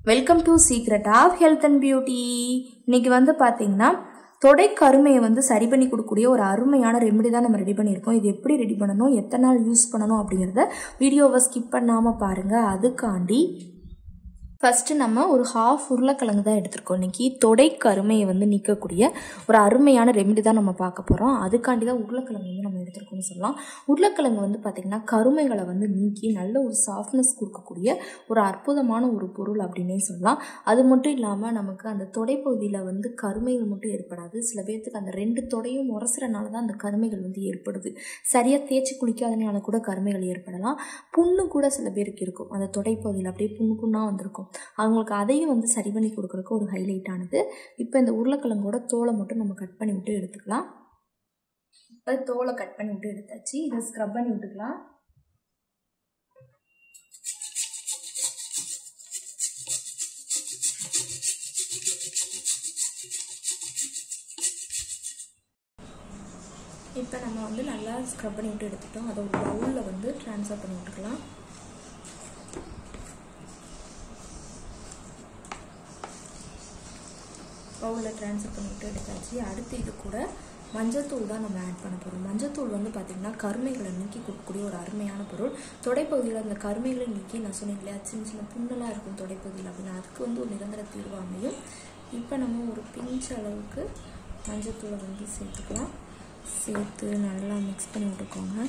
welcome to secret of health and beauty இன்னைக்கு வந்து பார்த்தீங்கன்னா தொடை கருமையை வந்து சரி பண்ணி கொடுக்கக்கூடிய ஒரு அருமையான ரெமெடி தான் நம்ம ரெடி பண்ணியிருக்கோம் இது எப்படி ரெடி பண்ணணும் எத்தனை நாள் யூஸ் பண்ணணும் அப்படிங்கிறத வீடியோவை ஸ்கிப் பண்ணாமல் பாருங்கள் அதுக்காண்டி ஃபஸ்ட்டு நம்ம ஒரு ஹாஃப் உருளைக்கிழங்கு தான் எடுத்திருக்கோம் இன்றைக்கி தொடை கருமையை வந்து நீக்கக்கூடிய ஒரு அருமையான ரெமெடி தான் நம்ம பார்க்க போகிறோம் அதுக்காண்டி தான் உருளைக்கிழங்கு வந்து நம்ம எடுத்திருக்கோம்னு சொல்லலாம் உருளைக்கிழங்கு வந்து பார்த்திங்கன்னா கருமைகளை வந்து நீக்கி நல்ல ஒரு சாஃப்ட்னஸ் கொடுக்கக்கூடிய ஒரு அற்புதமான ஒரு பொருள் அப்படின்னே சொல்லலாம் அது மட்டும் இல்லாமல் நமக்கு அந்த தொடைப்பகுதியில் வந்து கருமைகள் மட்டும் ஏற்படாது சில பேர்த்துக்கு அந்த ரெண்டு தொடையும் உரசுறனால தான் அந்த கருமைகள் வந்து ஏற்படுது சரியாக தேய்ச்சி குளிக்காதனால கூட கருமைகள் ஏற்படலாம் புண்ணு கூட சில பேருக்கு இருக்கும் அந்த தொடைப்பகுதியில் அப்படியே புண்ணு புண்ணாக வந்திருக்கும் அவங்களுக்கு அதையும் வந்து சரி பண்ணி கொடுக்குறதுக்கு ஒரு ஹைலைட் ஆனது இப்போ இந்த உருளைக்கிழங்கோட தோலை மட்டும் நம்ம கட் பண்ணி விட்டு எடுத்துக்கலாம் இப்போ தோலை கட் பண்ணி விட்டு எடுத்தாச்சு இதை ஸ்க்ரப் பண்ணி விட்டுக்கலாம் இப்போ நம்ம வந்து நல்லா ஸ்க்ரப் பண்ணி விட்டு எடுத்துட்டோம் அதை ஒரு பவுலில் வந்து ட்ரான்ஸ்ஃபர் பண்ணி விட்டுக்கலாம் பவுலில் ட்ரான்ஸ்ஃபர் பண்ணிவிட்டு எடுத்தாச்சு அடுத்து இது கூட மஞ்சத்தூள் தான் நம்ம ஆட் பண்ண போகிறோம் மஞ்சத்தூள் வந்து பார்த்திங்கன்னா கருமைகளை நீக்கி கொடுக்கக்கூடிய ஒரு அருமையான பொருள் தொடைப்பகுதியில் அந்த கருமைகளை நீக்கி நான் சொன்னேன் இல்லையா சின்ன சின்ன புண்ணெல்லாம் இருக்கும் தொடைப்பகுதியில் அப்படின்னா அதுக்கு வந்து ஒரு நிரந்தர தீர்வு அமையும் இப்போ நம்ம ஒரு பிஞ்ச் அளவுக்கு மஞ்சத்தூளை வந்து சேர்த்துக்கலாம் சேர்த்து நல்லா மிக்ஸ் பண்ணி விட்டுக்கோங்க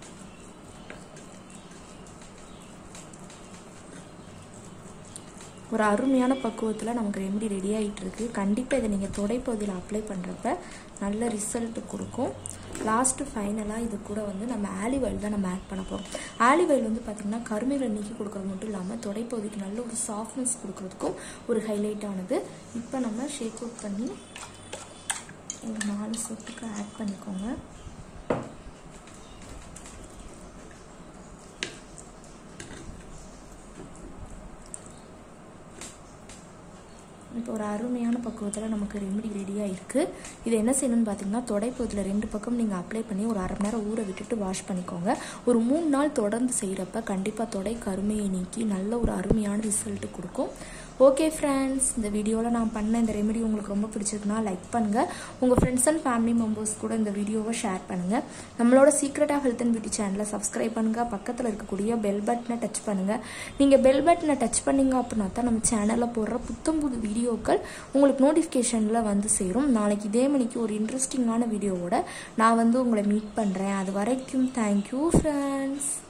ஒரு அருமையான பக்குவத்தில் நமக்கு ரெமெடி ரெடி ஆகிட்டு இருக்கு கண்டிப்பாக இதை நீங்கள் தொடைப்பகுதியில் அப்ளை பண்ணுறப்ப நல்ல ரிசல்ட் கொடுக்கும் லாஸ்ட்டு ஃபைனலாக இது கூட வந்து நம்ம ஆலிவ் ஆயில் தான் நம்ம ஆட் பண்ண போகிறோம் ஆலிவ் ஆயில் வந்து பார்த்திங்கன்னா கருமைகளை நீக்கி கொடுக்குறது மட்டும் இல்லாமல் தொடைப்பகுதிக்கு நல்ல ஒரு சாஃப்ட்னஸ் கொடுக்குறதுக்கும் ஒரு ஹைலைட் ஆனது இப்போ நம்ம ஷேக் அவுட் பண்ணி ஒரு நாலு சொட்டுக்கு ஆட் பண்ணிக்கோங்க இப்போ ஒரு அருமையான பக்குவத்தில் நமக்கு ரெமெடி ரெடியாக இருக்குது இது என்ன செய்யணும்னு பார்த்தீங்கன்னா தொடைப்பகுதியில் ரெண்டு பக்கம் நீங்கள் அப்ளை பண்ணி ஒரு அரை மணி நேரம் ஊற விட்டுட்டு வாஷ் பண்ணிக்கோங்க ஒரு மூணு நாள் தொடர்ந்து செய்கிறப்ப கண்டிப்பாக தொடை கருமையை நீக்கி நல்ல ஒரு அருமையான ரிசல்ட்டு கொடுக்கும் ஓகே ஃப்ரெண்ட்ஸ் இந்த வீடியோவில் நான் பண்ண இந்த ரெமெடி உங்களுக்கு ரொம்ப பிடிச்சிருக்குன்னா லைக் பண்ணுங்கள் உங்கள் ஃப்ரெண்ட்ஸ் அண்ட் ஃபேமிலி மெம்பர்ஸ் கூட இந்த வீடியோவை ஷேர் பண்ணுங்கள் நம்மளோட secret of health and beauty சேனலை சப்ஸ்கிரைப் பண்ணுங்கள் பக்கத்தில் இருக்கக்கூடிய பெல் பட்டனை டச் பண்ணுங்கள் நீங்கள் பெல் பட்டனை டச் பண்ணிங்க அப்படின்னா தான் நம்ம சேனலில் போடுற புத்தம் புது வீடியோக்கள் உங்களுக்கு நோட்டிஃபிகேஷனில் வந்து சேரும் நாளைக்கு இதே மணிக்கு ஒரு இன்ட்ரெஸ்டிங்கான வீடியோவோட நான் வந்து உங்களை மீட் பண்ணுறேன் அது வரைக்கும் தேங்க்யூ ஃப்ரெண்ட்ஸ்